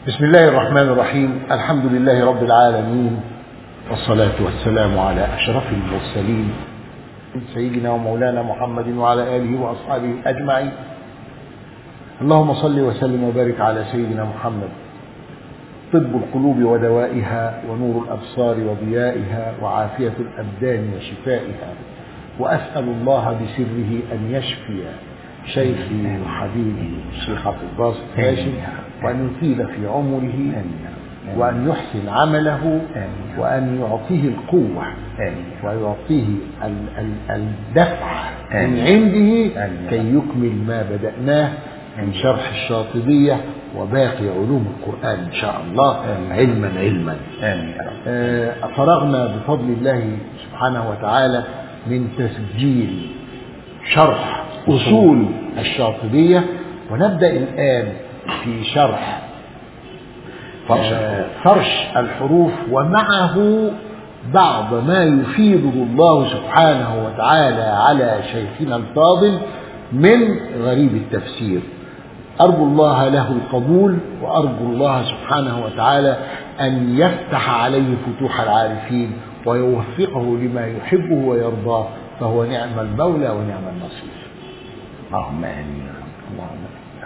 بسم الله الرحمن الرحيم الحمد لله رب العالمين والصلاة والسلام على أشرف المرسلين سيدنا ومولانا محمد وعلى آله وأصحابه أجمعين اللهم صل وسلم وبارك على سيدنا محمد طب القلوب ودوائها ونور الأبصار وضيائها وعافية الأبدان وشفائها وأسأل الله بسره أن يشفي شيخي وحبيبي الشيخ عبد الباسط هاشم وأن يطيل في عمره وأن يحسن عمله وأن يعطيه القوة ويعطيه الدفع من عنده كي يكمل ما بدأناه من شرح الشاطبية وباقي علوم القرآن إن شاء الله علما علما آه فرغنا بفضل الله سبحانه وتعالى من تسجيل شرح أصول الشاطبية ونبدأ الآن في شرح فرش, فرش الحروف ومعه بعض ما يفيده الله سبحانه وتعالى على شيخنا الفاضل من غريب التفسير أرجو الله له القبول وأرجو الله سبحانه وتعالى أن يفتح عليه فتوح العارفين ويوفقه لما يحبه ويرضاه فهو نعم المولى ونعم النصير اللهم امين اللهم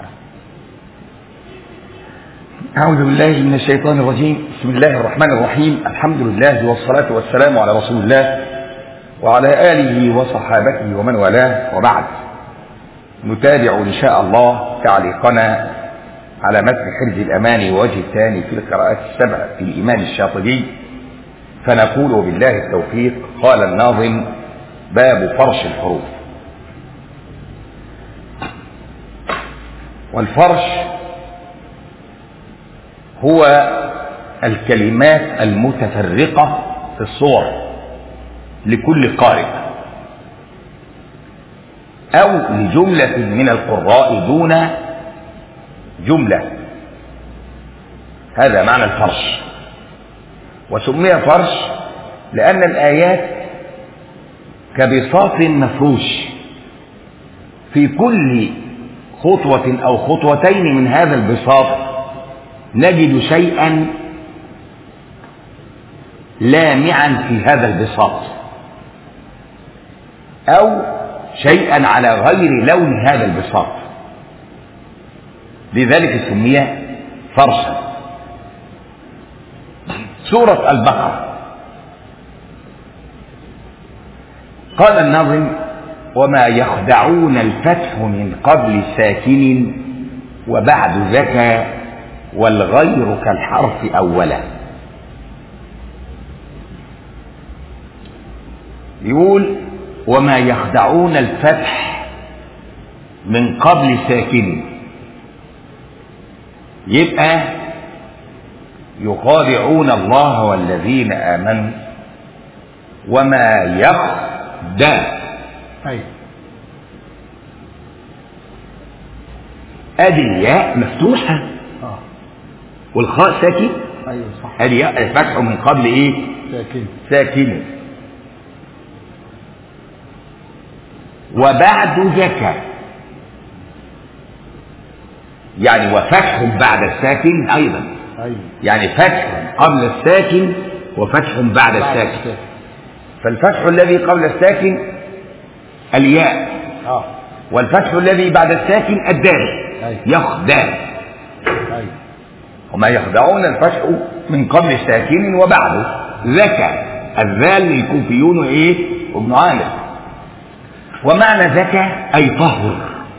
أعوذ بالله من الشيطان الرجيم بسم الله الرحمن الرحيم الحمد لله والصلاة والسلام على رسول الله وعلى آله وصحابته ومن والاه وبعد نتابع إن شاء الله تعليقنا على متن حرز الأمان ووجه الثاني في القراءات السبع في الإمام الشاطبي فنقول بالله التوفيق قال الناظم باب فرش الحروف والفرش هو الكلمات المتفرقة في الصور لكل قارئ أو لجملة من القراء دون جملة هذا معنى الفرش وسمي فرش لأن الآيات كبساط مفروش في كل خطوة أو خطوتين من هذا البساط نجد شيئا لامعا في هذا البساط أو شيئا على غير لون هذا البساط لذلك سمي فرشا سورة البقرة قال الناظم وما يخدعون الفتح من قبل ساكن وبعد ذكى والغير كالحرف أولا يقول وما يخدعون الفتح من قبل ساكن يبقى يخادعون الله والذين آمنوا وما يخدع أيوة. ادي الياء مفتوحة آه. والخاء ساكن أيوة صح ادي ياء الفتح من قبل ايه ساكن ساكن وبعد زكى يعني وفتح بعد الساكن ايضا أيوة يعني فتح قبل الساكن وفتح بعد الساكن فالفتح الذي قبل الساكن الياء اه والفتح الذي بعد الساكن الدال أيوة. يخدع أيوة وما يخدعون الفتح من قبل ساكن وبعده ذكى الذال للكوفيون ايه وابن عامر ومعنى ذكى اي طهر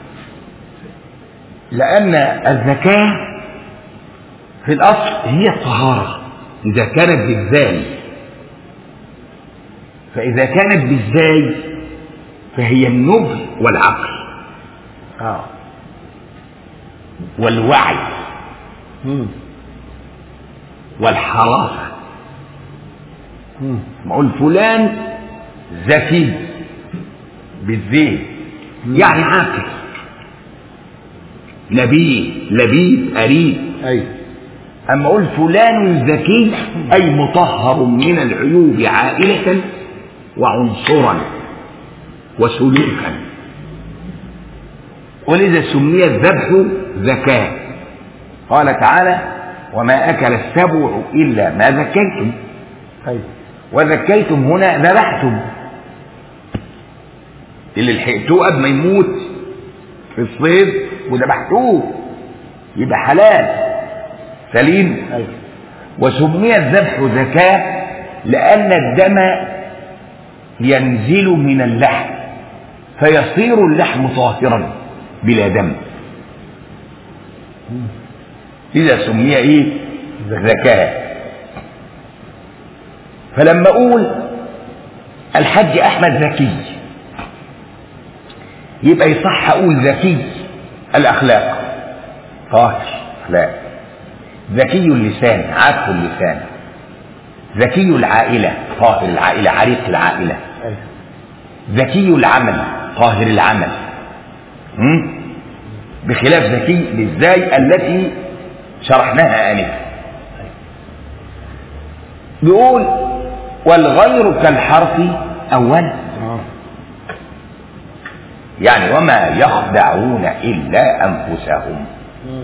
لان الذكاء في الاصل هي الطهاره اذا كانت بالذال فاذا كانت بالزاي فهي النبل والعقل اه والوعي مم. والحراسه مم. نقول فلان ذكي بالذين يعني عاقل نبيل لبيب قريب أيوة اما اقول فلان ذكي اي مطهر من العيوب عائله وعنصرا وسلوكا ولذا سمي الذبح ذكاء قال تعالى وما أكل السبع إلا ما ذكيتم أيوة وذكيتم هنا ذبحتم اللي لحقتوه قبل ما يموت في الصيد وذبحتوه يبقى حلال سليم أيوة وسمي الذبح زكاة لأن الدم ينزل من اللحم فيصير اللحم طاهرا بلا دم إذا سمي إيه زكاة فلما أقول الحج أحمد ذكي يبقى يصح أقول ذكي الأخلاق طاهر أخلاق ذكي اللسان عارف اللسان ذكي العائلة طاهر العائلة عريق العائلة أيوة ذكي العمل طاهر العمل م? بخلاف ذكي للزاي التي شرحناها آنفا بيقول والغير كالحرف أولا آه. يعني وما يخدعون إلا أنفسهم مم.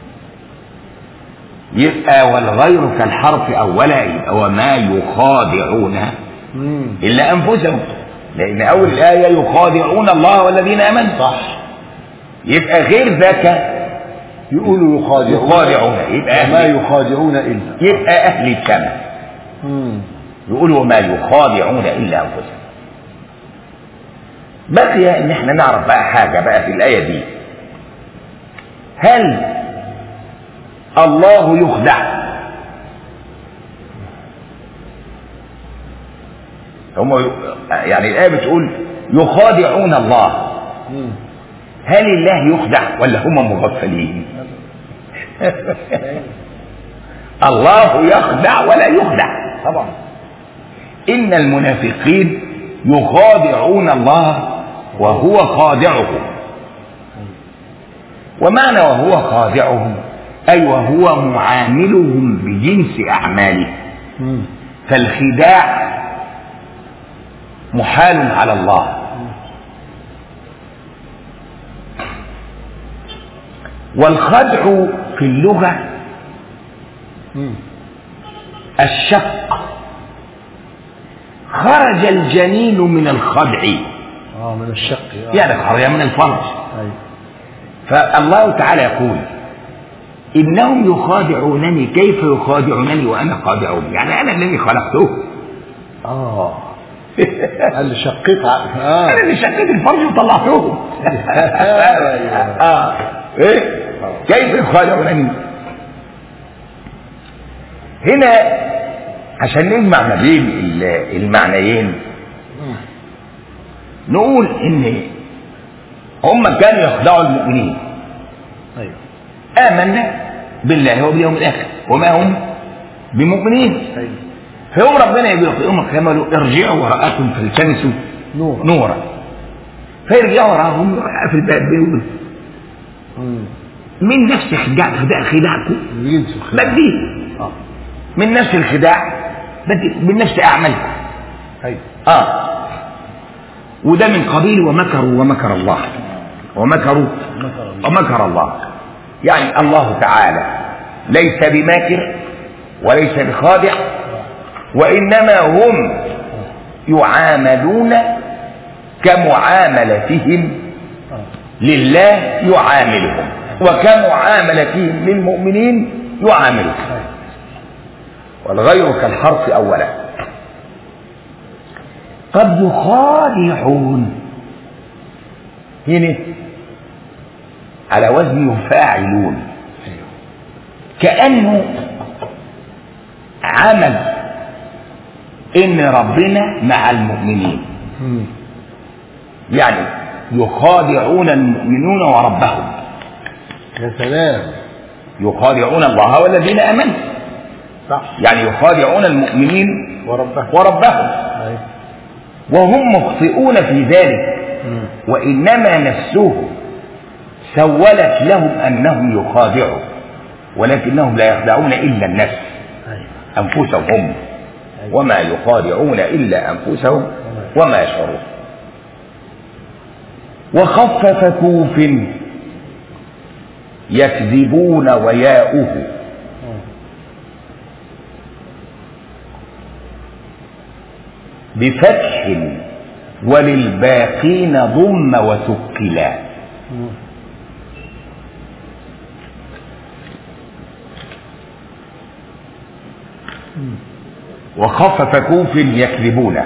يبقى والغير كالحرف أولا يبقى وما يخادعون مم. إلا أنفسهم لأن أول الآية يخادعون الله والذين آمنوا صح يبقى غير ذاك يقولوا يخادعون يخادعون يبقى ما أهل يخادعون إلا يبقى أهل السماء مم. يقولوا وما يخادعون إلا أنفسهم بقي إن إحنا نعرف بقى حاجة بقى في الآية دي هل الله يخدع هم ي- يعني الآية بتقول يخادعون الله مم. هل الله يخدع ولا هم مغفلين الله يخدع ولا يخدع طبعا إن المنافقين يخادعون الله وهو خادعهم ومعنى وهو خادعهم أي وهو معاملهم بجنس أعمالهم مم. فالخداع محال على الله والخدع في اللغة مم. الشق خرج الجنين من الخدع اه من الشق آه. يعني خرج من الفرج أيوة. فالله تعالى يقول إنهم يخادعونني كيف يخادعونني وأنا خادعهم يعني أنا الذي خلقته اه اللي شقيت ع- اه أنا اللي شقيت الفرج وطلعتهم أيوة. آه إيه كيف يخادعونني هنا عشان نجمع ما بين ال- المعنيين مم. نقول ان هم كانوا يخدعوا المؤمنين ايوه آمنا بالله وباليوم الآخر وما هم بمؤمنين ايوه فيوم ربنا يقول في يوم القيامة له ارجعوا وراءكم فالتمسوا نور نورا فيرجعوا وراهم في الباب بيقول مم. من نفس خداع خداع خداعكم جنس الخداع بدي اه من نفس الخداع بدي من نفس أعمالكم ايوه اه وده من قبيل ومكروا ومكر الله ومكروا مكر الله. ومكر الله يعني الله تعالى ليس بماكر وليس بخادع وإنما هم يعاملون كمعاملتهم اه لله يعاملهم وكمعاملتهم للمؤمنين يعاملهم ايوه والغير كالحرف أولا قد يخادعون هنا على وزن يفاعلون ايوه كأنه عمل إن ربنا مع المؤمنين مم. يعني يخادعون المؤمنون وربهم يا سلام يخادعون الله والذين آمنوا صح يعني يخادعون المؤمنين وربه وربهم ايوه وهم مخطئون في ذلك مم. وإنما نفسهم سولت لهم أنهم يخادعوا ولكنهم لا يخدعون إلا النفس ايوه أنفسهم هم وما يخادعون إلا أنفسهم وما يشعرون وخفف كوف يكذبون وياؤه آه. بفتح وللباقين ضم وثقلا وخفف كوف يكذبون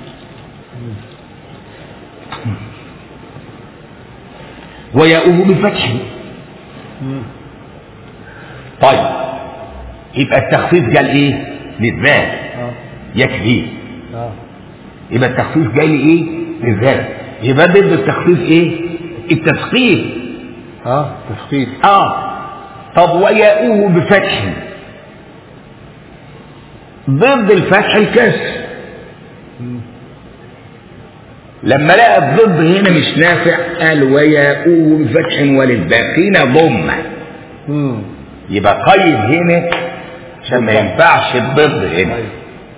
وياؤه بفتح طيب يبقى التخفيف قال ايه للذات اه يكفي اه يبقى التخفيف جاي لايه للذات يبقى ضد التخفيف ايه التثقيل اه تثقيل اه طب وياؤه بفتح ضد الفتح الكسر لما لقى الضد هنا مش نافع قال وياؤه بفتح وللباقين ضمه امم يبقى قيد هنا عشان ما ينفعش الضد هنا ايوه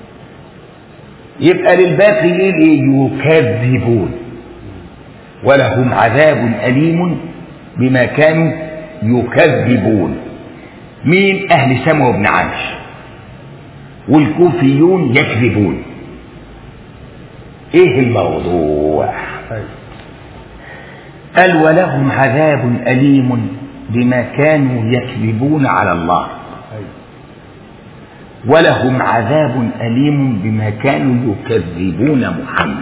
يبقى للباقيين ايه يكذبون ولهم عذاب أليم بما كانوا يكذبون مين أهل سمو بن عمش والكوفيون يكذبون ايه الموضوع ايوه قال ولهم عذاب أليم بما كانوا يكذبون على الله ايوه ولهم عذاب أليم بما كانوا يكذبون محمد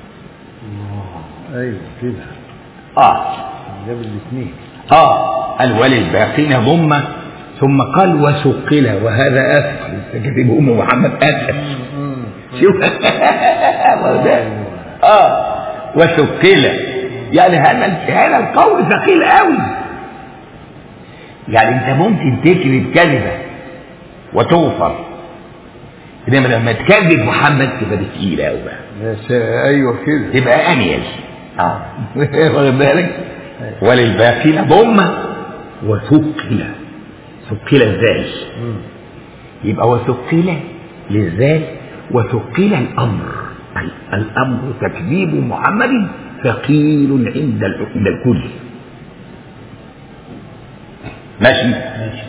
ايوه كده آه جاب الاثنين آه قال وللباقين ضمة ثم قال وثقل وهذا أثقل تكذب أم محمد أثقل شوف آه وثقل يعني هذا هذا القول ثقيل قوي يعني أنت ممكن تكذب كذبة وتغفر إنما لما تكذب محمد تبقى دي تقيلة قوي بقى يا سا- ايوه كده تبقى انيل اه واخد بالك وللباقين ضمه وثقل ثقل ازاي مم. يبقى وثقل للذات وثقل الامر ال- الامر تكذيب محمد ثقيل عند ال- عند الكل ماشي ماشي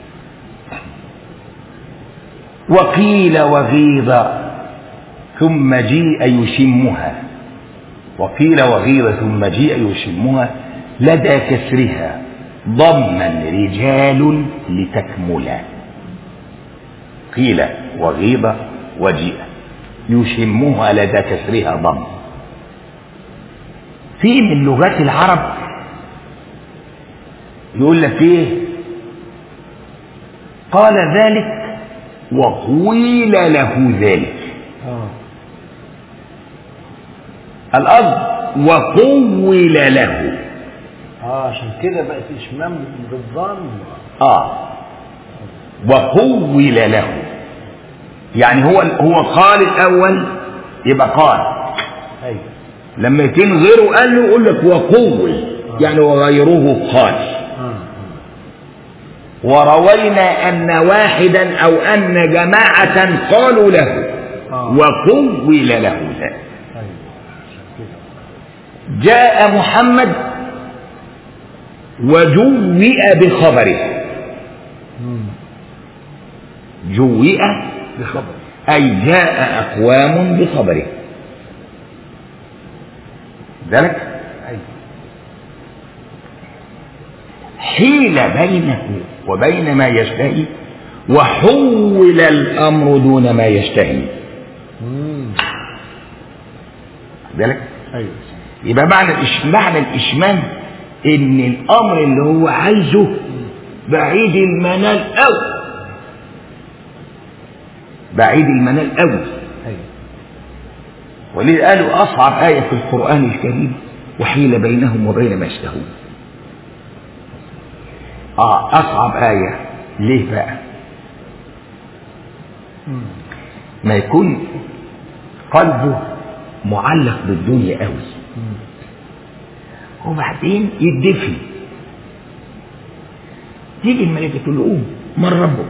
وقيل وغيظ ثم جيء يشمها وقيل وغيظ ثم جيء يشمها لدى كسرها ضما رجال لتكملا قيل وغيظ وجيء يشمها لدى كسرها ضم في من لغات العرب يقول لك ايه قال ذلك وقيل له ذلك اه الأرض وقول له اه عشان كده بقت اشمام بالضم آه وقول له يعني هو هو قال الأول يبقى قال ايوه لما يكون غيره قال له يقول لك وقول يعني وغيره قال اه وروينا أن واحدا أو أن جماعة قالوا له آه. وقول له ذلك ايوه عشان كده جاء محمد وجوئ بخبره مم. جوئ بخبر أي جاء أقوام بخبره ذلك ايوه حيل بينه وبين ما يشتهي وحول الأمر دون ما يشتهي مم. ذلك ايوه يبقى معنى الإش... معنى الإشمام إن الأمر اللي هو عايزه بعيد المنال أوي بعيد المنال أوي ايوه ولذا قالوا أصعب آية في القرآن الكريم وحيل بينهم وبين ما يشتهون آه أصعب آية ليه بقى مم. ما يكون قلبه معلق بالدنيا قوي مم. وبعدين يدفن تيجي الملائكة تقول له قوم من ربك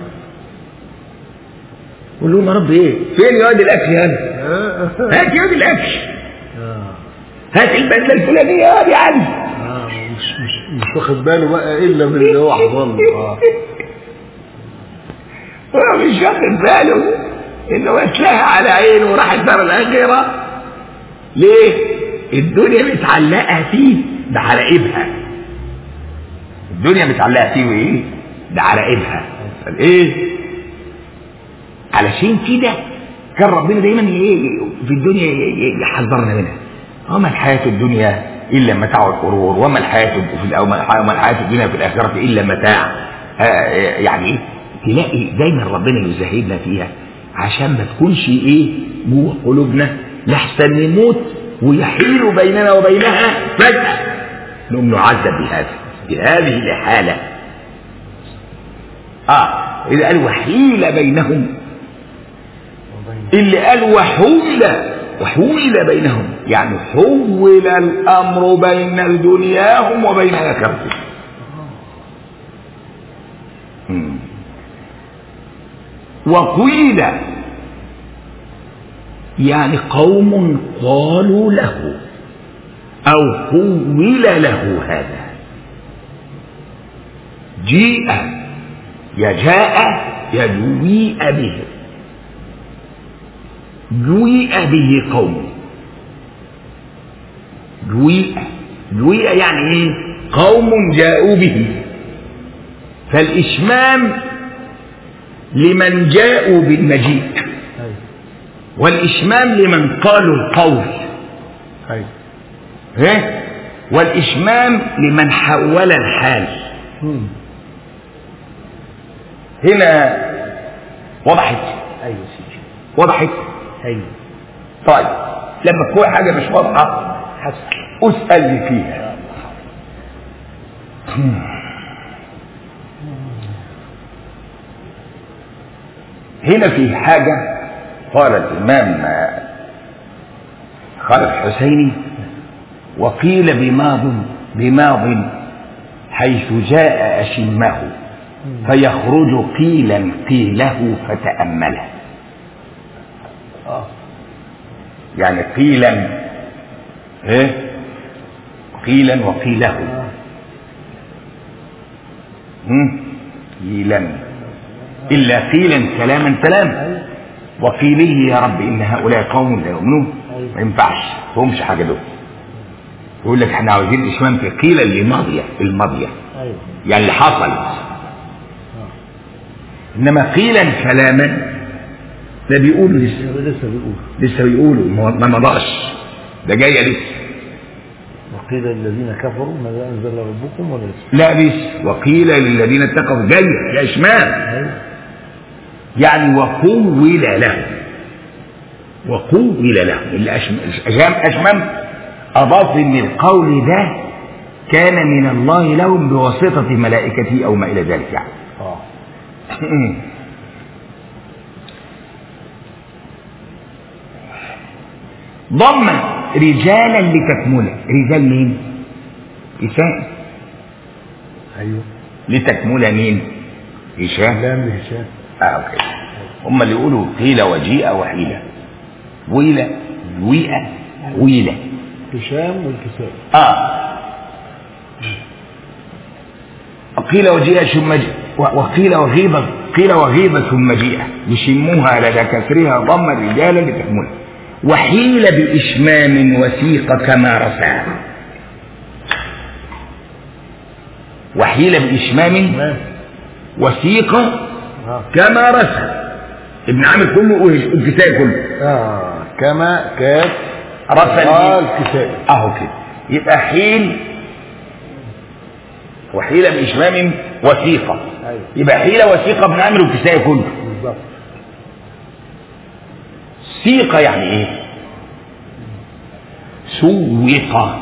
يقول لهم يا رب ايه فين يا واد الاكل هذا اه هات يا واد الاكل اه هات البدله الفلانيه يا واد يا علي اه مش مش مش واخد باله بقى الا من اللي هو حصل له اه هو مش واخد باله انه اتلاها على عينه وراح الدار الاخره ليه الدنيا متعلقه فيه بعرائبها الدنيا متعلقه فيه وايه بعرائبها ايه علشان كده كان ربنا دايما ايه في الدنيا يحذرنا منها وما الحياة الدنيا إلا متاع الغرور وما الحياة في وما الحياة الدنيا في الآخرة إلا متاع آه يعني إيه تلاقي دايما ربنا يزهدنا فيها عشان ما تكونش إيه جوه قلوبنا لحسن نموت ويحيل بيننا وبينها فجأة نقوم نعذب بهذا بهذه الحالة آه إذا قال وحيل بينهم اللي قال وحول وحول بينهم يعني حول الامر بين دنياهم وبين اخرتهم وقيل يعني قوم قالوا له او قول له هذا جيء يجاء يجويء به جويء به قوم جويء جويء يعني ايه قوم جاءوا به فالإشمام لمن جاءوا بالمجيء والإشمام لمن قالوا القول ها والإشمام لمن حول الحال هنا وضحت ايوه سيدي وضحت ايوه طيب لما تكون حاجة مش واضحة حسن اسألني فيها هنا في حاجة قال الإمام خالد الحسيني وقيل بماض بماض حيث جاء أشمه فيخرج قيلا قيله فتأمله اه يعني قيلا ايه قيلا وقيله هم؟ قيلا الا قيلا كلاما سلاما وقيله يا رب ان هؤلاء قوم لا يؤمنون ما ينفعش فهمش حاجه دول يقول لك احنا عاوزين اشمام في قيلا الماضيه الماضيه ايوه يعني اللي حصلت انما قيلا كلاما ده بيقولوا لسه لسه بيقول لسه بيقولوا ما ما مضاش ده جايه لسه وقيل للذين كفروا ماذا انزل ربكم ولا لسه لا لسه وقيل للذين اتقوا جايه يا اشمام ايوه يعني وقول له وقول له اللي أشم- أشمام أشمام أضاف إن القول ده كان من الله لهم بواسطة ملائكته أو ما إلى ذلك يعني اه ضم رجالا لتكمله رجال مين؟ هشام ايوه لتكمله مين؟ هشام لام لهشام اه اوكي هم اللي يقولوا قيل وجيء وحيلة ويلة ويئة ويلة هشام والكساء اه قيل وجيء ثم جيء و- وقيل وغيبة قيل وغيبة ثم جيء يشموها لدى كسرها ضم الرجال لتحملها وحيل بإشمام وثيق كما رسى وحيل بإشمام تمام وثيق اه كما رسى ابن عامر كله والكتاب كله اه كما كاف رسى قال الإيه؟ كتاب اهو كده يبقى حيل وحيلة بإشمام وثيقة ايوه يبقى حيلة وثيقة ابن عامر والكسائي كله بالظبط سيقة يعني ايه سوق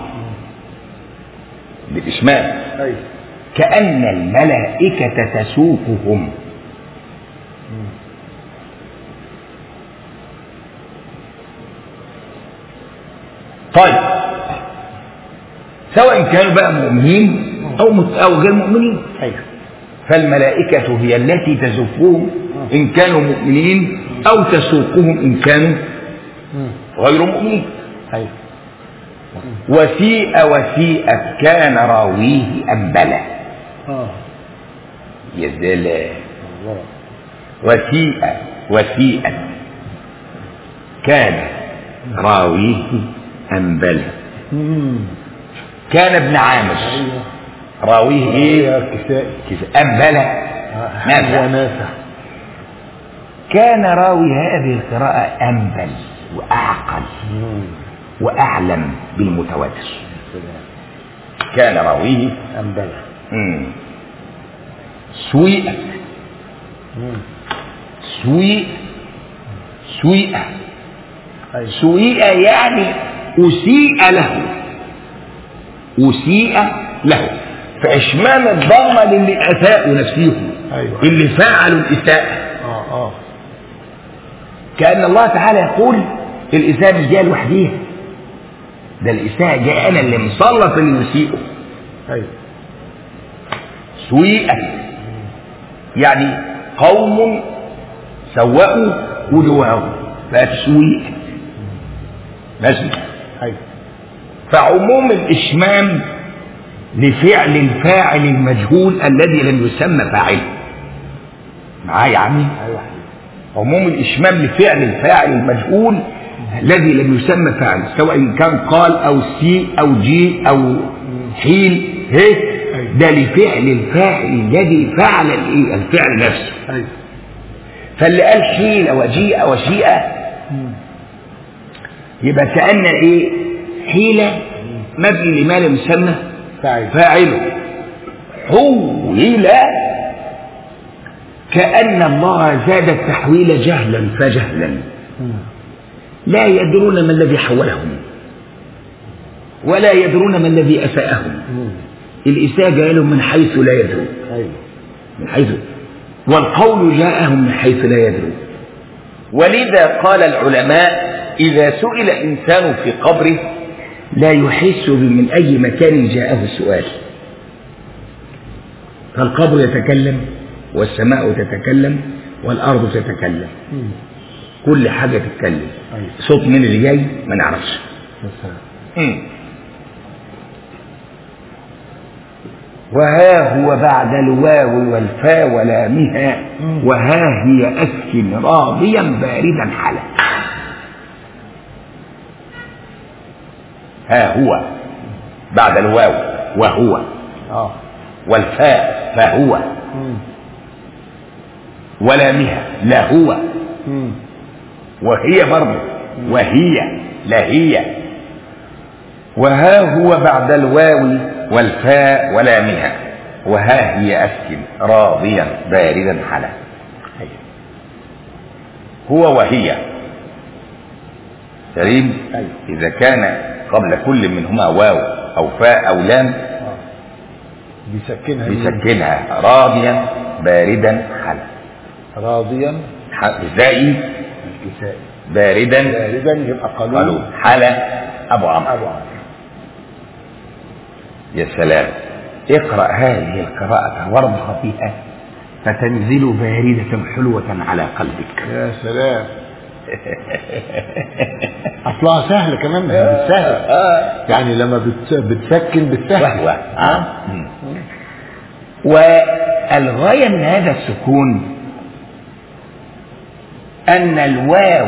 بالإشمام ايوه كأن الملائكة تسوقهم طيب سواء كانوا بقى مؤمنين أو مت- أو غير مؤمنين ايوه فالملائكة هي التي تزفهم إن كانوا مؤمنين أو تسوقهم إن كانوا مم. غير مؤمنين ايوه وسيء وسيء كان راويه أنبلا اه يا سلام الله وسيء وسيء كان راويه أنبل مم. كان ابن عامر ايوه راويه ايه يا كسائي كيف أنبل آه، نافع. ونافع كان راوي هذه القراءة أنبل وأعقل مم. وأعلم بالمتواتر سلام. كان راويه أنبلة مم. سويئة مم. سويئة سويئة أيوة. سويئة يعني أسيء له أسيء له فإشمام الضمة للي أساءوا نفسه أيوة. اللي فعلوا الإساءة اه اه كأن الله تعالى يقول الإساءة مش جاية لوحديها ده الإساءة جاء أنا اللي مسلط اللي يسيئه ايوه سويئة يعني قوم سوأوا وجوههم بقت سويئة ماشي ايوه فعموم الإشمام لفعل الفاعل المجهول الذي لم يسمى فاعله معايا يا عمي ايوه عموم الإشمام لفعل الفاعل المجهول الذي لم يسمى فاعل سواء كان قال أو سي أو جي أو حيل هي ده لفعل الفاعل الذي فعل الإيه؟ الفعل نفسه ايوه فاللي قال حيل وجيء وشيء مم. يبقى كأن إيه حيلة مبني لما لم يسمى فاعل فاعله حول كأن الله زاد التحويل جهلا فجهلا مم. لا يدرون ما الذي حولهم ولا يدرون ما الذي أساءهم مم. الإساءة جاء لهم من حيث لا يدرون ايوه من حيث والقول جاءهم من حيث لا يدرون ولذا قال العلماء إذا سئل إنسان في قبره لا يحس من أي مكان جاءه السؤال فالقبر يتكلم والسماء تتكلم والأرض تتكلم مم. كل حاجة تتكلم أيوة. صوت من اللي جاي ما نعرفش يا سلام وها هو بعد الواو والفاء ولامها مم. وها هي أسكن راضيا باردا حلا ها هو بعد الواو وهو اه والفاء فهو مم. ولامها لا هو مم. وهي برضه وهي لا هي وها هو بعد الواو والفاء ولامها وها هي أسكن راضيا باردا حلا هو وهي سليم أيوة. إذا كان قبل كل منهما واو أو فاء أو لام اه بيسكنها مين؟ بيسكنها راضيا باردا حلا راضيا ح- ازاي الكسائي باردا باردا يبقى قالوا قالوا حلا أبو عمرو ابو عمرو يا سلام اقرأ هذه القراءة وارضها فيها فتنزل باردة حلوة على قلبك يا سلام اصلها سهل كمان ما هي بالسهل يعني لما بت... بتسكن بالسهل وهو اه مم. والغاية من هذا السكون أن الواو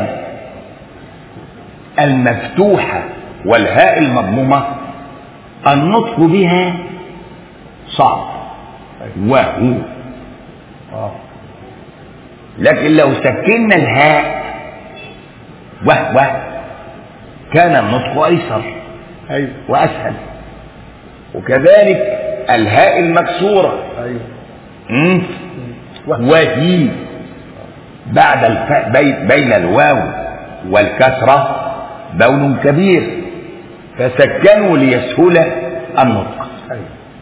المفتوحة والهاء المضمومة النطق بها صعب وهو اه لكن لو سكنا الهاء وهو كان النطق أيسر ايوه وأسهل وكذلك الهاء المكسورة ايوه مم. وهي بعد الف... بين... بين الواو والكسرة بون كبير فسكنوا ليسهل النطق ايوه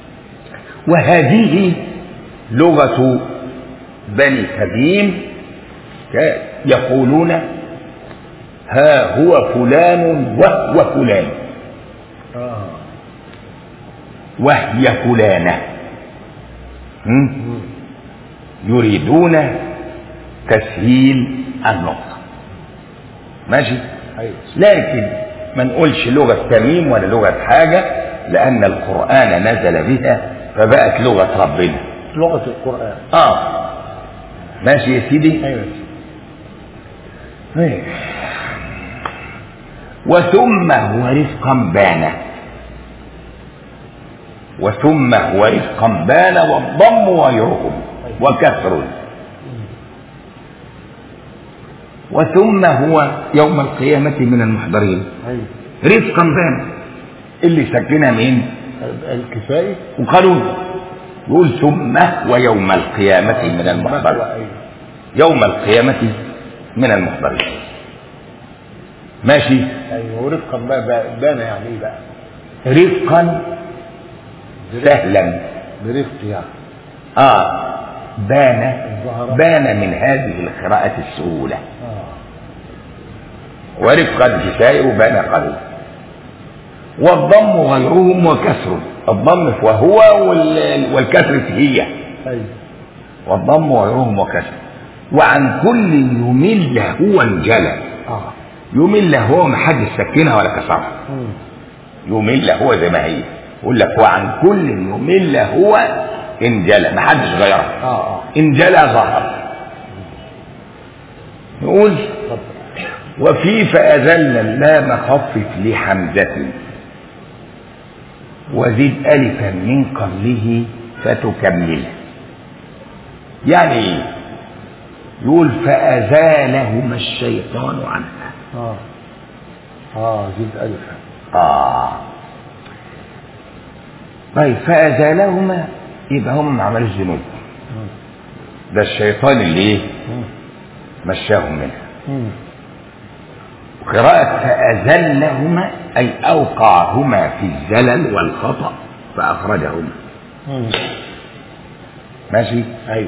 وهذه لغة بني تميم ك- يقولون ها هو فلان وهو فلان اه وهي فلانة م? يريدون تسهيل النطق ماشي ايوه لكن ما نقولش لغة تميم ولا لغة حاجة لأن القرآن نزل بها فبقت لغة ربنا لغة القرآن آه ماشي يا سيدي ايوه إيه. وثم هو رفقا بان وثم هو رفقا بان والضم ويرهم وكسر وثم هو يوم القيامة من المحضرين أيوة رفقا بان اللي سكنها مين الكفاية وقالوا يقول ثم ويوم القيامة من المحضرين أيوة يوم القيامة من المحضرين ماشي أيوة ورفقا بقى بقى- بان يعني إيه بقى؟ رفقا سهلا برفق يعني اه بان ظهر. بان من هذه القراءة السهولة آه ورفقا الكسائي وبان قليل والضم غيرهم وكسر الضم وهو وال- والكسر هي أيوة والضم غيرهم وكسر وعن كل يمل هو انجلى آه يمل هو ما حد سكنها ولا كسرها مم. يمل هو زي ما هي يقول لك وعن كل يمل هو انجلى ما حدش غيرها آه آه انجلى ظهر نقول اتفضل وفي فأذل اللام خفف لحمزة وزد ألفا من قبله فتكمله يعني ايه يقول فأزالهما الشيطان عنها آه آه زد ألفا آه طيب فأزالهما يبقى هم ما عملوش ذنوب مم. ده الشيطان اللي ايه مم. مشاهم منها مم. قراءة فأزلهما أي أوقعهما في الزلل والخطأ فأخرجهما مم. ماشي أيوة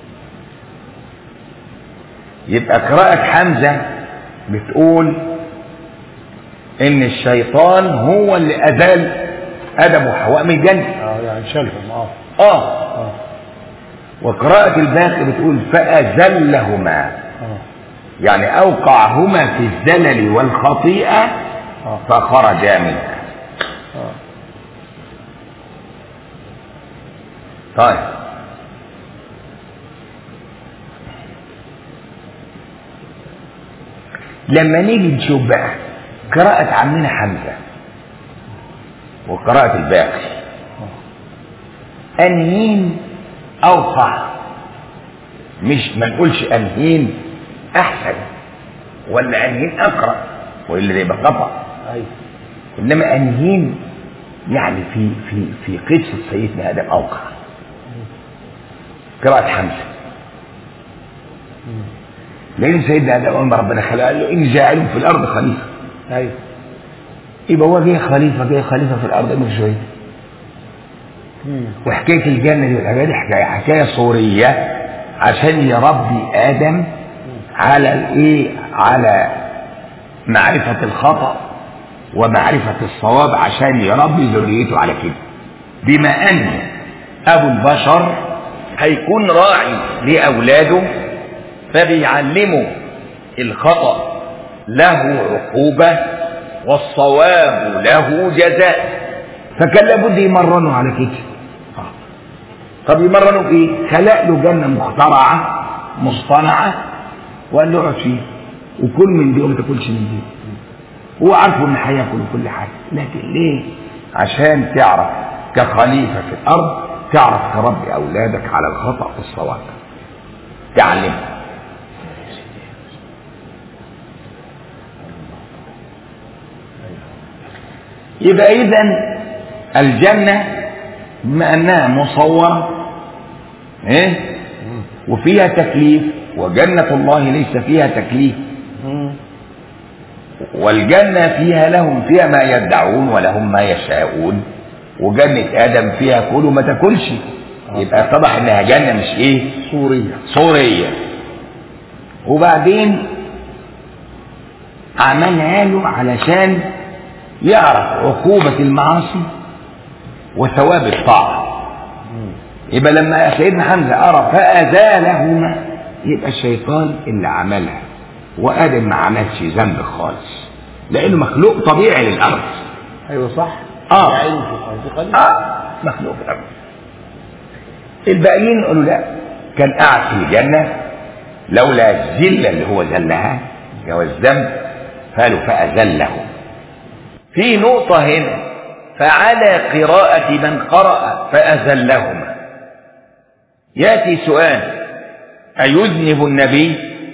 يبقى قراءة حمزة بتقول إن الشيطان هو اللي أزال آدم وحواء من الجنة آه يعني شالهم آه آه آه وقراءة الباقي بتقول فأزلهما آه يعني أوقعهما في الزلل والخطيئة آه فخرجا منها آه طيب لما نيجي نشوف بقى قراءة عمنا حمزة وقراءة الباقي أنهين أوقع مش ما نقولش أنهين أحسن ولا أنهين أقرأ وإلا ده يبقى خطأ أيوة إنما أنهين يعني في في في قصة سيدنا آدم أوقع قراءة حمزة مم. لأن سيدنا آدم أول ما ربنا خلق قال له إن جاعل في الأرض خليفة أيوة يبقى هو جاي خليفة جاي خليفة في الأرض من شوية مم. وحكاية الجنة دي والحكاية دي حكاية حكاية صورية عشان يربي آدم على الإيه؟ على معرفة الخطأ ومعرفة الصواب عشان يربي ذريته على كده بما أن أبو البشر هيكون راعي لأولاده فبيعلمه الخطأ له عقوبة والصواب له جزاء فكان لابد يمرنه على كده آه. طب يمرنه بايه؟ خلق له جنه مخترعه مصطنعه وقال له اقعد فيه وكل من دي وما تاكلش من دي هو عارفه ان هياكل كل حاجه لكن ليه؟ عشان تعرف كخليفه في الارض تعرف تربي اولادك على الخطا والصواب تعلمهم يبقى اذا الجنه بما انها مصوره ايه مم. وفيها تكليف وجنه الله ليس فيها تكليف مم. والجنه فيها لهم فيها ما يدعون ولهم ما يشاءون وجنه ادم فيها كل وما تاكلش يبقى اتضح انها جنه مش ايه سورية صوريه وبعدين عملها له علشان يعرف عقوبة المعاصي وثواب الطاعة مم. يبقى لما سيدنا حمزة أرى فأزالهما يبقى الشيطان اللي عملها وآدم ما عملش ذنب خالص لأنه مخلوق طبيعي للأرض أيوة صح آه. يعين في الأرض خليل آه مخلوق في الأرض الباقيين قالوا لا كان قاعد في الجنة لولا الذلة اللي هو ذلها اللي هو الذنب قالوا فأذله في نقطة هنا فعلى قراءة من قرأ فأزلهما يأتي سؤال أيذنب النبي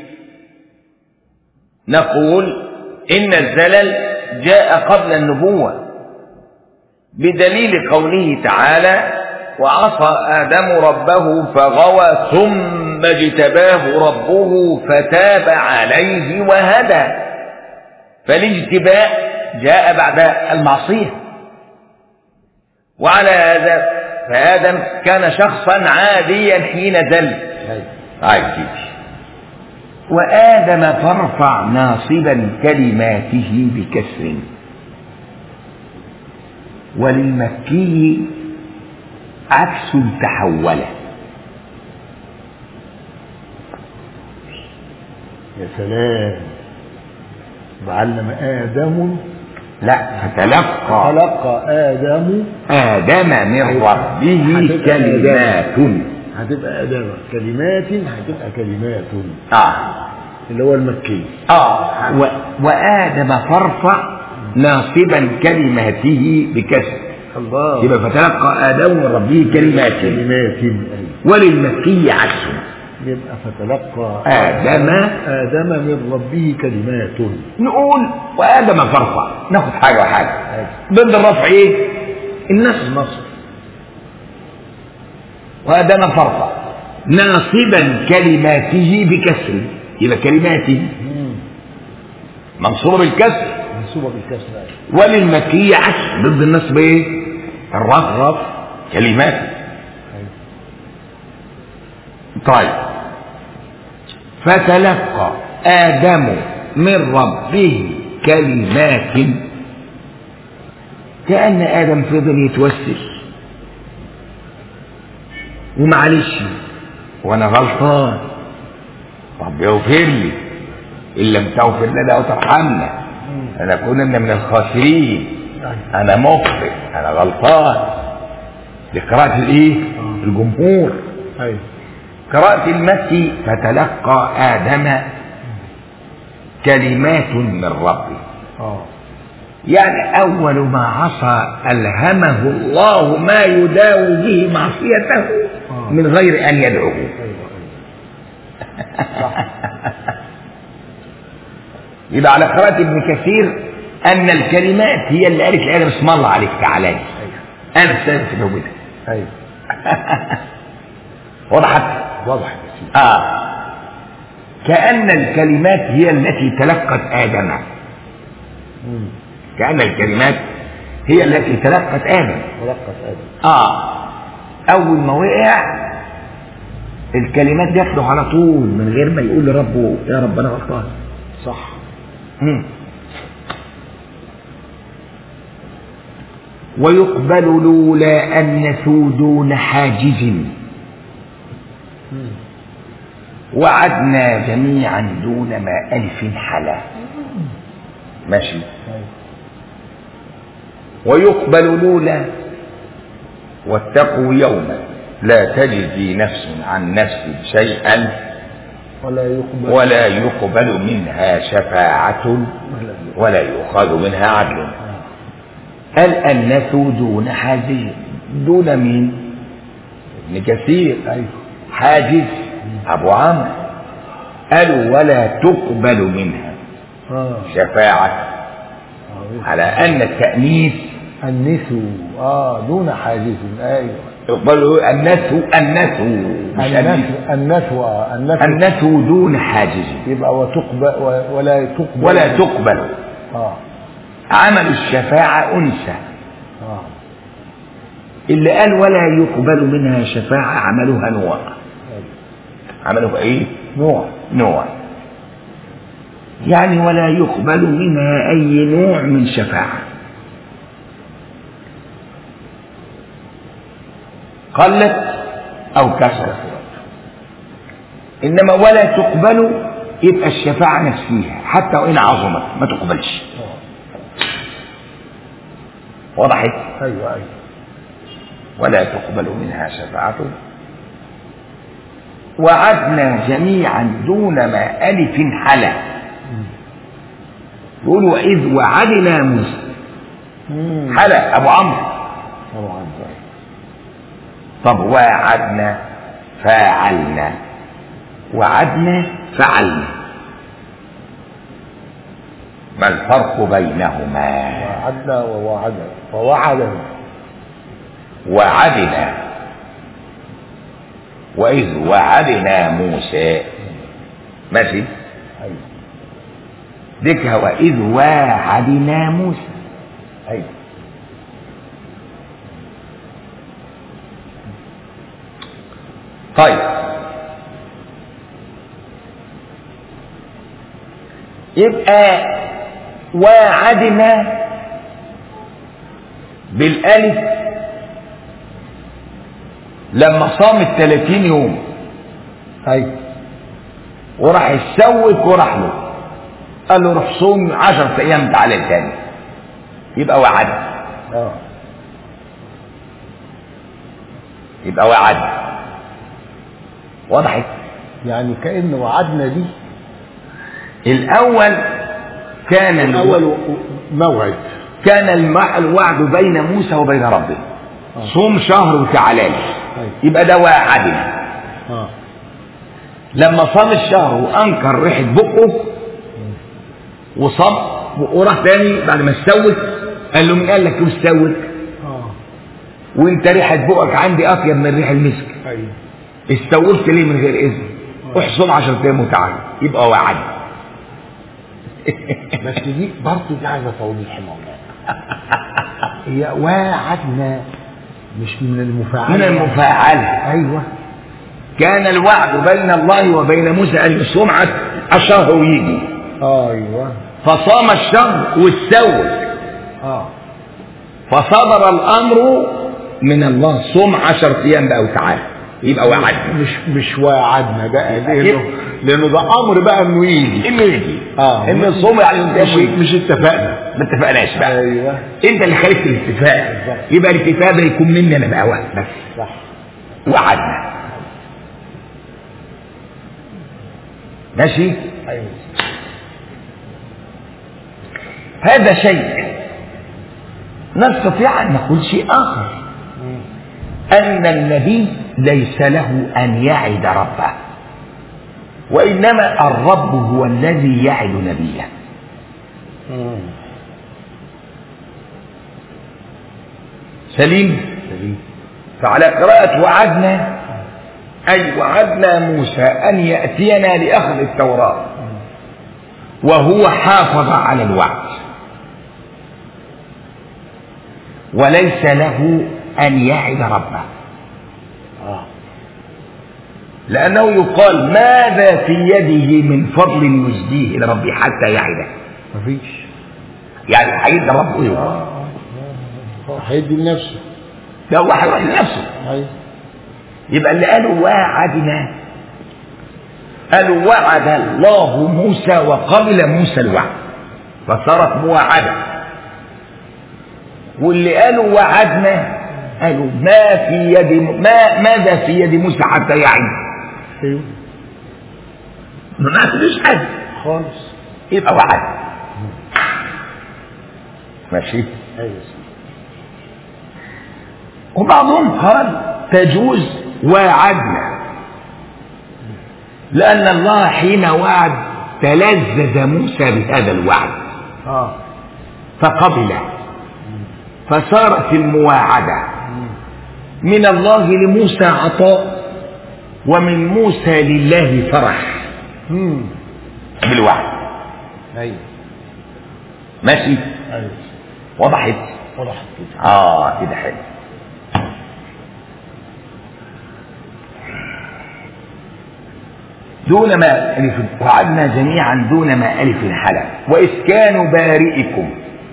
نقول إن الزلل جاء قبل النبوة بدليل قوله تعالى وعصى آدم ربه فغوى ثم اجتباه ربه فتاب عليه وهدى فالاجتباء جاء بعد المعصية وعلى هذا فآدم كان شخصا عاديا حين ذل عايز وآدم فارفع ناصبا كلماته بكسر وللمكي عكس تحول يا سلام وعلم آدم لا فتلقى خلق آدم آدم من ربه هتبقى كلمات هتبقى آدم كلمات هتبقى كلمات آه اللي هو المكي آه و... وآدم فارفع ناصبا كلماته بكسر الله يبقى فتلقى آدم من ربه كلمات كلمات أيوة. وللمكي عكسه يبقى فتلقى آدم آدم من ربه كلمات نقول وآدم فارفع ناخد حاجة وحاجة أيوة. ضد الرفع إيه؟ النصب النصر وآدم فارفع ناصبا كلماته بكسر يبقى كلماته مم. منصوبة بالكسر منصوبة بالكسر أيوة. وللمكي عكس ضد النصب ايه؟ الرفع الرفع كلمات أيوة. طيب فتلقى آدم من ربه كلمات كأن آدم فضل يتوسل ومعلش وأنا غلطان رب يغفر لي إن لم تغفر لنا وترحمنا لنكونن من الخاسرين أيوة. أنا مخطئ أنا غلطان دي قراءة الإيه؟ الجمهور أيوة. قراءة المكي فتلقى آدم كلمات من ربه اه يعني أول ما عصى ألهمه الله ما يداوي به معصيته آه. من غير أن يدعوه ايوه ايوه صح يبقى على قراءة ابن كثير أن الكلمات هي اللي قالت لآدم اسم الله عليك تعالى ايوه أنا استاذ في توبتك ايوه وضحت واضح يا سيدي آه كأن الكلمات هي التي تلقت آدم مم. كأن الكلمات هي التي تلقت آدم تلقت ادم آه أول ما وقع الكلمات جات له على طول من غير ما يقول لربه يا رب أنا غلطان صح مم. ويقبل لولا أنث دون حاجز مم. وعدنا جميعا دون ما ألف حلا ماشي ايوه ويقبل لولا واتقوا يوما لا تجزي نفس عن نفس شيئا ولا يقبل ولا يقبل منها شفاعة ولا ولا يؤخذ منها عدل آه. الأنث دون حاجز دون مين ابن كثير ايوه حاجز أبو عمرو قالوا ولا تقبل منها اه شفاعة آه. على أن التأنيث النسو اه دون حاجز ايوه يقبلوا النث النث مش النث النسو النسو آه. النسو النث دون حاجز يبقى وتقبل و- ولا تقبل ولا تقبل اه عمل الشفاعة أنثى اه اللي قال ولا يقبل منها شفاعة عملها نوع أيوة. عملها إيه؟ نوع نوع يعني ولا يقبل منها أي نوع من شفاعة قلت أو كثرت إنما ولا تقبل يبقى الشفاعة نفسها حتى وإن عظمت ما تقبلش آه. وضحت ايوه ايوه ولا تقبل منها شفاعة وعدنا جميعا دون ما ألف حلا مم. يقول وإذ وعدنا موسى مم. حلا ابو عمرو طبعا طب وعدنا فاعلنا وعدنا فعلنا ما الفرق بينهما وعدنا ووعدنا ووعدنا وعدنا وإذ وعدنا موسى ماشي ايوه ديك وإذ واعدنا موسى ايوه طيب يبقى واعدنا بالالف لما صام الثلاثين يوم ايوه وراح يسوك وراح له قال له روح صوم عشرة ايام تعالى تاني يبقى وعد اه يبقى وعد وضحت يعني كأن وعدنا دي الاول كان الاول و- و- موعد كان المع- الوعد بين موسى وبين ربه آه. صوم شهر وتعالى لي أيوة. يبقى ده وعدنا اه لما صام الشهر وانكر ريحه بقه وصام وراح تاني بعد ما استوت قال له مين قال لك استوت اه وانت ريحه بقك عندي اطيب من ريح المسك ايوه استوفت ليه من غير اذن احصم 10 ايام وتعالى يبقى وعد بس دي برضه دي عايزه توضيح يا مولانا هي وعدنا مش من المفاعله من المفاعله ايوه كان الوعد بين الله وبين موسى ان يصوم عش- الشهر ويجي ايوه فصام الشهر واستوت اه فصدر الامر من الله صوم 10 ايام بقى وتعالى يبقى وعد مش مش وعدنا بقى لانه يبقى- لانه ده امر بقى انه يجي انه يجي اه ان الصوم يعني مش ينتهي. مش اتفقنا ما اتفقناش بقى ايوه انت اللي خالفت الاتفاق بالظبط. يبقى الاتفاق ده يكون مني انا بقى وقت بس صح وعدنا ماشي ايوه هذا شيء نستطيع ان نقول شيء اخر مم. ان النبي ليس له ان يعد ربه وانما الرب هو الذي يعد نبيه مم. سليم سليم فعلى قراءة وعدنا أي وعدنا موسى أن يأتينا لأخذ التوراة وهو حافظ على الوعد وليس له أن يعد ربه اه لأنه يقال ماذا في يده من فضل يجديه لربي حتى يعده مفيش يعني هيدي ربه ايه اه اه هيدي لنفسه ده هو هيروح لنفسه ايوه يبقى اللي قالوا وعدنا قالوا وعد الله موسى وقبل موسى الوعد فصارت مواعدة واللي قالوا وعدنا قالوا ما في يد ما ماذا في يد موسى حتى يعد ايوه ما عندوش حاجة خالص يبقى وعد ماشي ايوه وبعضهم قال تجوز وعدنا لأن الله حين وعد تلذذ موسى بهذا الوعد اه فقبله فصارت المواعدة من الله لموسى عطاء ومن موسى لله فرح امم بالوعد ايوه ماشي ايوه وضحت وضحت كده اه كده حلو دون ما ألف وعدنا جميعا دون ما ألف حلف وإسكان بارئكم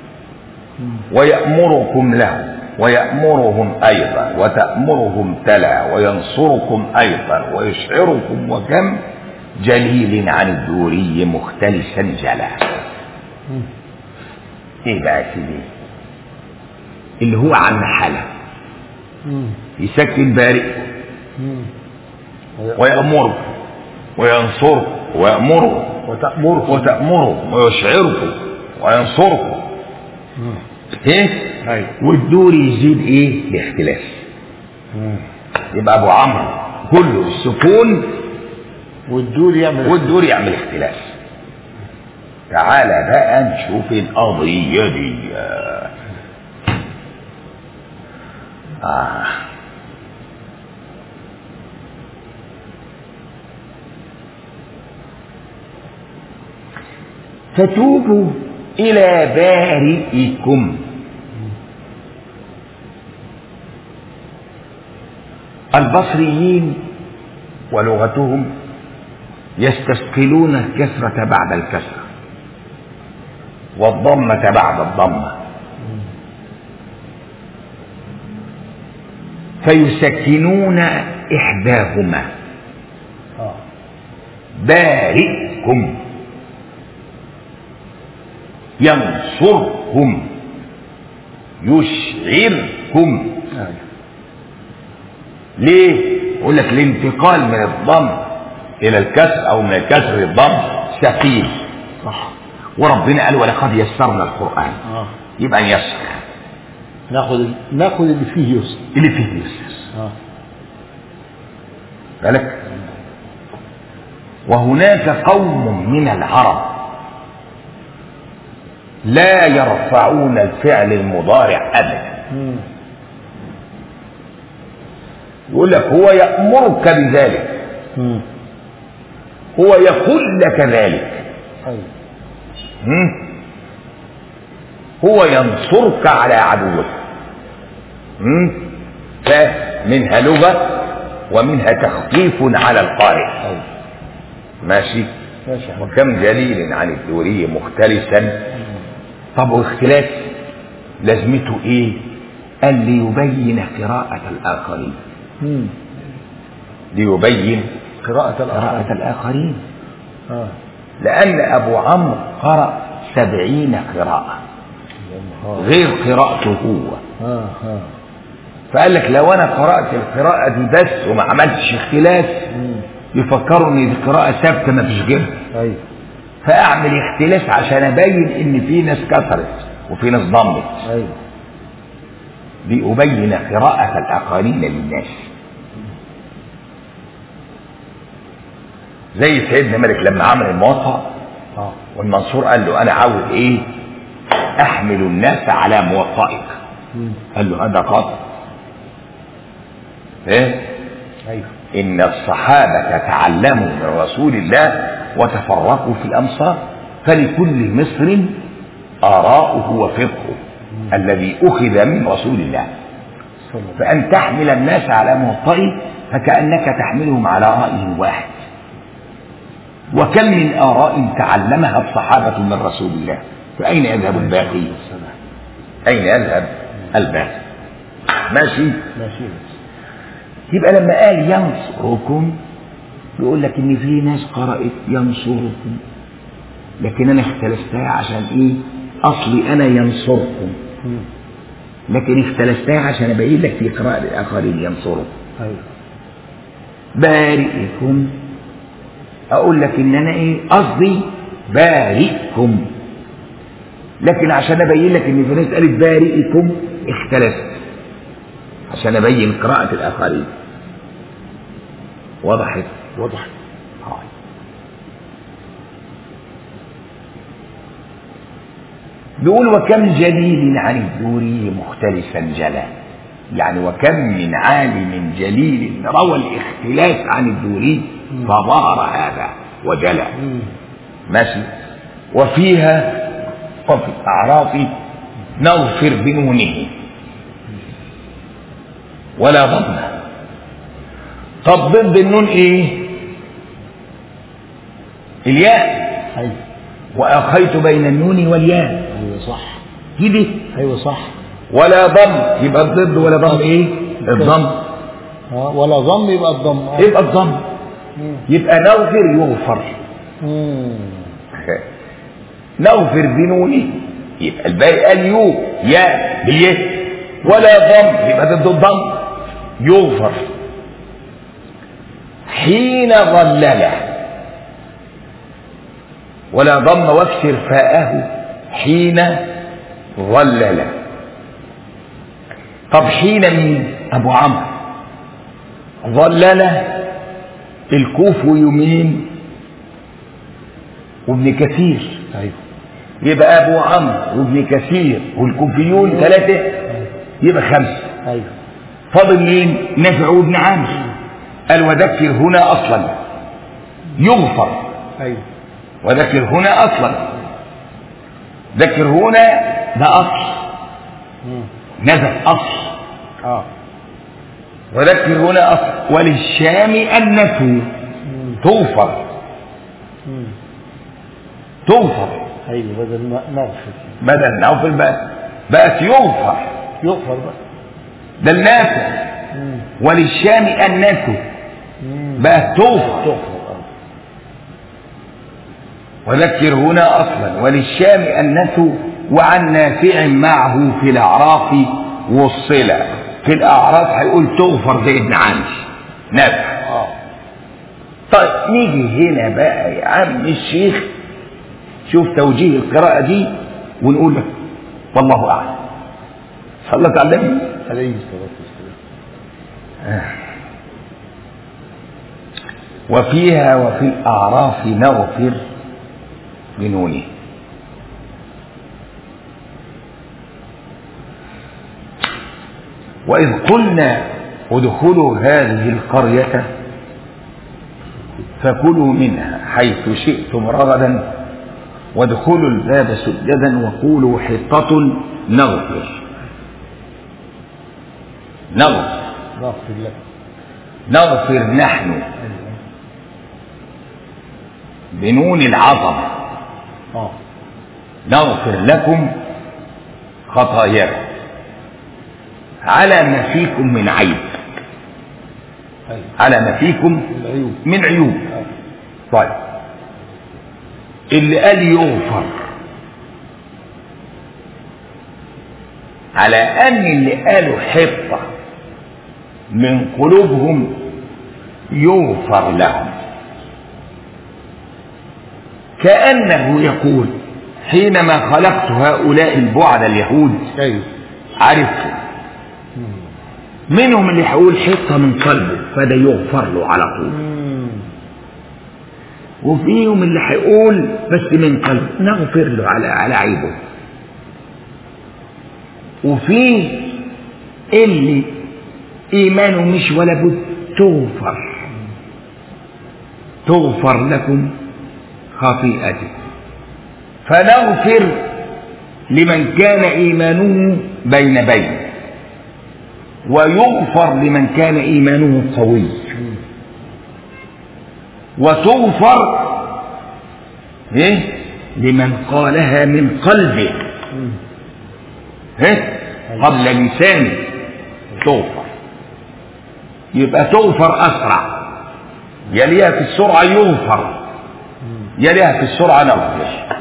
ويأمركم له ويأمرهم أيضا وتأمرهم تلا وينصركم أيضا ويشعركم وكم جليل عن الدوري مختلسا جلا مم. ايه بقى يا سيدي اللي هو عم حلا مم. يسكن بارئكم مم. ويأمركم وينصركم ويأمركم وتأمركم وتأمركم ويشعركم وينصركم مم. ايه أيوة. والدور يزيد ايه الاختلاف يبقى ابو عمرو كله السكون والدول يعمل والدور يعمل اختلاف تعالى بقى نشوف القضية دي آه. فتوبوا إلى بارئكم البصريين ولغتهم يستثقلون الكسرة بعد الكسرة والضمة بعد الضمة فيسكنون إحداهما آه. بارئكم ينصركم يشعركم أيوة. ليه؟ يقول لك الانتقال من الضم إلى الكسر أو من الكسر للضم ثقيل صح وربنا قال ولقد يسرنا القرآن اه يبقى يسر ناخد ال- ناخد اللي فيه يسر اللي فيه يسر اه بالك وهناك قوم من العرب لا يرفعون الفعل المضارع ابدا مم. يقول لك هو يامرك بذلك مم. هو يقول لك ذلك ايوه هم؟ هو ينصرك على عدوك هم؟ فمنها لغه ومنها تخفيف على القارئ ايوه ماشي ماشي يا حبيبي. وكم دليل عن الدورية مختلسا طب واختلاف لازمته ايه قال ليبين قراءة الآخرين مم. ليبين قراءة قراءة الآخر الآخرين اه لأن أبو عمرو قرأ سبعين قراءة اه غير قراءته هو اه اه فقال لك لو أنا قرأت القراءة دي بس وما عملتش اختلاف مم. يفكروا إن دي قراءة ثابتة ما فيش غيرها ايوه فأعمل اختلاف عشان أبين إن في ناس كسرت وفي ناس ضمت ايوه لأبين قراءة الآخرين للناس زي سيدنا مالك لما عمل الموطأ اه والمنصور قال له أنا عاوز إيه أحمل الناس على موطئك مم. قال له هذا خطأ إيه ايوه إن الصحابة تعلموا من رسول الله وتفرقوا في الأمصار فلكل مصر آراؤه وفقهه الذي أخذ من رسول الله صلى الله فأن تحمل الناس على موطئ فكأنك تحملهم على رأي واحد وكم من آراء تعلمها الصحابة من رسول الله فأين يذهب الباقي والسلام أين يذهب الباقي ماشي ماشي يبقى لما قال ينصركم يقول لك ان في ناس قرأت ينصركم لكن انا اختلفتها عشان ايه اصلي انا ينصركم مم. لكن اختلفتها عشان ابين لك في قراءة الاخرين ينصركم ايوه بارئكم اقول لك ان انا ايه قصدي بارئكم لكن عشان ابين لك ان في ناس قالت بارئكم اختلفت عشان ابين قراءة الاخرين وضحت وضح بيقول وكم جليل عن الدوري مختلفا جلا يعني وكم من عالم جليل روى الاختلاف عن الدوري فظهر هذا وجلى مم. ماشي وفيها وفي الأعراف نغفر بنونه ولا ضمه طب ضد النون ايه الياء ايوه واخيت بين النون والياء ايوه صح كده ايوه صح ولا ضم يبقى الضد ولا ضم ايه الضم اه ولا ضم يبقى الضم اه يبقى الضم مم. يبقى نغفر يغفر مم. نغفر بنونه يبقى الباقي قال يو يا باليه ولا ضم يبقى ضد الضم يغفر حين ظلله ولا ضم واكسر فاءه حين ظلله طب حين مين ابو عمرو ظلل الكوف يمين وابن كثير ايوه يبقى ابو عمرو وابن كثير والكوفيون ثلاثه يبقى خمسه ايوه فاضل مين نافع وابن عامر قال وذكر هنا اصلا يغفر ايوه وذكر هنا اصلا ذكر هنا ده اصل مم. نزل اصل اه وذكر هنا اصل وللشام النفي مم. توفر مم. توفر ايوه بدل ما نغفر بدل نوفل بقى بقت يغفر يغفر بقى ده النافع مم. وللشام النفي مم. بقت توفر تغفر اه وذكر هنا اصلا وللشام النث وعن نافع معه في الاعراف والصله في الاعراف هيقول تغفر زي ابن عامر نافع اه طيب نيجي هنا بقى يا عم الشيخ شوف توجيه القراءة دي ونقول لك والله أعلم صلت على النبي عليه الصلاه والسلام وفيها وفي الأعراف نغفر بنونه وإذ قلنا ادخلوا هذه القرية فكلوا منها حيث شئتم رغدا وادخلوا الباب سجدا وقولوا حطة نغفر نغفر نغفر لك نغفر نحن ايوه بنون العظمة اه نغفر لكم خطاياكم على ما فيكم من عيب ايوه على ما فيكم العيوب من عيوب اه طيب اللي قال يغفر على ان اللي قالوا حطه من قلوبهم يغفر لهم كانه يقول حينما خلقت هؤلاء البعد اليهود ايوه عرفت مم. منهم اللي هيقول حطه من قلبه فده يغفر له على طول مم. وفيهم اللي هيقول بس من قلب نغفر له على على عيبه وفي اللي ايمانه مش ولا بد تغفر تغفر لكم خطيئتكم فنغفر لمن كان ايمانه بين بين ويغفر لمن كان ايمانه قوي مم. وتغفر ايه لمن قالها من قلبه مم. ايه قبل لسانه تغفر يبقى تغفر اسرع يليها في السرعه يغفر مم. يليها في السرعه نغفر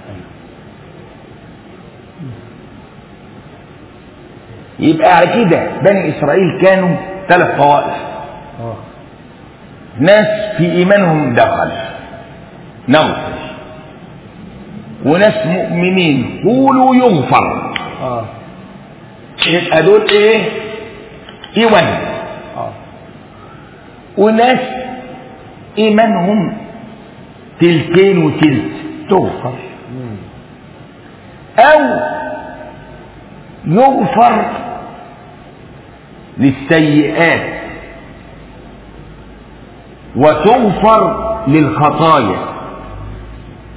يبقى على كده بني اسرائيل كانوا ثلاث طوائف اه ناس في ايمانهم دخل نغفر وناس مؤمنين قولوا يغفر اه يبقى دول ايه ايمان اه وناس ايمانهم تلتين وتلت تغفر مم. او يغفر للسيئات وتغفر للخطايا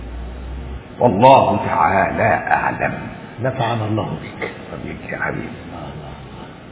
والله تعالى اعلم نفعنا الله بك طب يا حبيبي